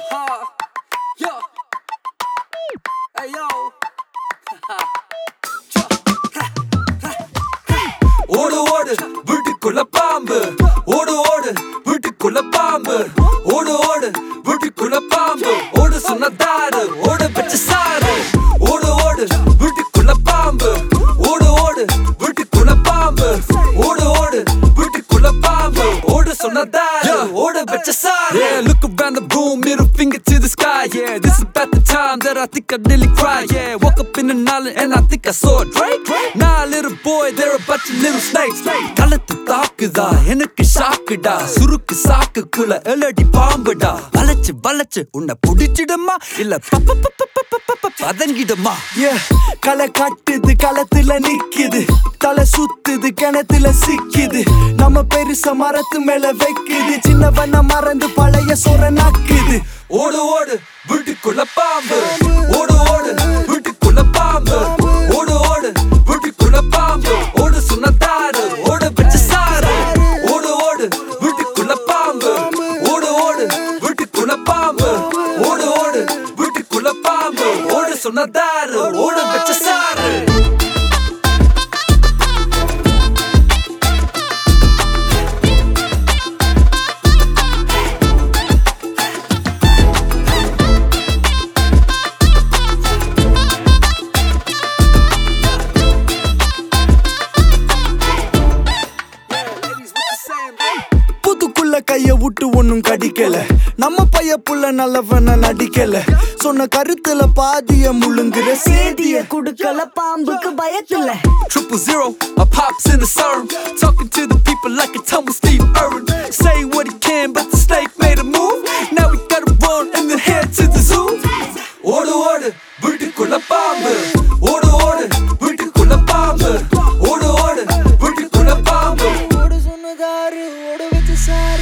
Ha. Yo. Hey yo. ஓடு ஓடு வீட்டுக்குள்ள பாம்பு ஓடு ஓடு வீட்டுக்குள்ள பாம்பு ஓடு ஓடு வீட்டுக்குள்ள பாம்பு ஓடு சொன்னதாரு ஓடு வச்ச சாரு ஓடு ஓடு வீட்டுக்குள்ள பாம்பு ஓடு ஓடு வீட்டுக்குள்ள பாம்பு ஓடு ஓடு வீட்டுக்குள்ள பாம்பு ஓடு சொன்னதாரு ஓடு வச்ச சாரு Yeah, look around the room, middle finger to the sky. Yeah, this is about the time that I think I nearly cry. Yeah, woke up in the night and I think I saw a Drake. Nah, little boy, they're a bunch of little snakes. கழுத்து தாக்குதா எனக்கு ஷாக்குடா சுருக்கு சாக்குக்குள்ள எலடி பாம்புடா வளைச்சு வளைச்சு உன்னை புடிச்சிடுமா இல்ல ப- ப- ப- ப- ப- ப- ப- பதங்கிடுமா Yeah, களை கட்டுது களத்துல நிக்குது தலை சுத்துது கிணத்துல சிக்குது நம்ம பெருச மரத்து மேல வைக்குது சின்னவன மறந்து பழைய சொர நக்குது ஓடு ஓடு வீட்டுக்குள்ள பாம்பு ஓடு ஓடு வீட்டுக்குள்ள பாம்பு ஓடு ஓடு வீட்டுக்குள்ள பாம்பு ஓடு சொன்னதாரு ஓடு வச்ச சாரு ஓடு ஓடு வீட்டுக்குள்ள பாம்பு ஓடு ஓடு வீட்டுக்குள்ள பாம்பு ஓடு ஓடு வீட்டுக்குள்ள பாம்பு ஓடு சொன்னதாரு ஓடு வச்ச சாரு புதுக்குள்ள கைய விட்டு ஒண்ணும் கடிக்கல நம்ம பைய புள்ள நல்லவன நடிக்கல சொன்ன கருத்துல பாதிய முழுங்குற சேதிய குடுக்கல பாம்புக்கு பயத்துல Triple zero, my pops in the serum. Talking to the people like a tumble Steve Irwin. Say what he can, but the snake made a move. Now we gotta run and then head to the zoo. ஓடு ஓடு வீட்டுக்குள்ள பாம்பு ஓடு ஓடு வீட்டுக்குள்ள பாம்பு ஓடு ஓடு வீட்டுக்குள்ள பாம்பு ஓடு சொன்னதாரு ஓட வச்ச சாரு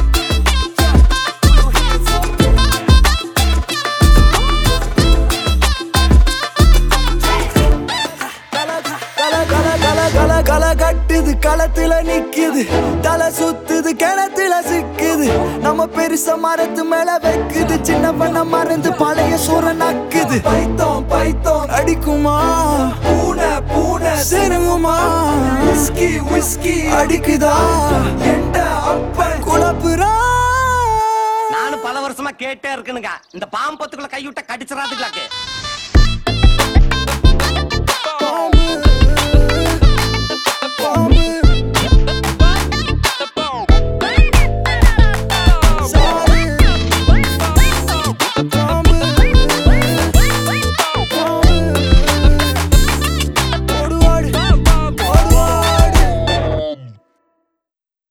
கல கல கல கல கல கல கட்டுது களத்துல நிக்குது தலை சுத்துது கிணத்துல சிக்குது நம்ம பெருச மரத்து மேல வைக்குது சின்ன பண்ண மறந்து பழைய சோற நக்குது பைத்தோம் பைத்தோம் அடிக்குமா பூனை பூனை சிறுங்குமா விஸ்கி விஸ்கி அடிக்குதா எண்ட அப்பன் குழப்புறா நானும் பல வருஷமா கேட்டே இருக்கணுங்க இந்த பாம்பத்துக்குள்ள கைவிட்ட கடிச்சிடாதுங்களாக்கு பாம்பு பாம்பு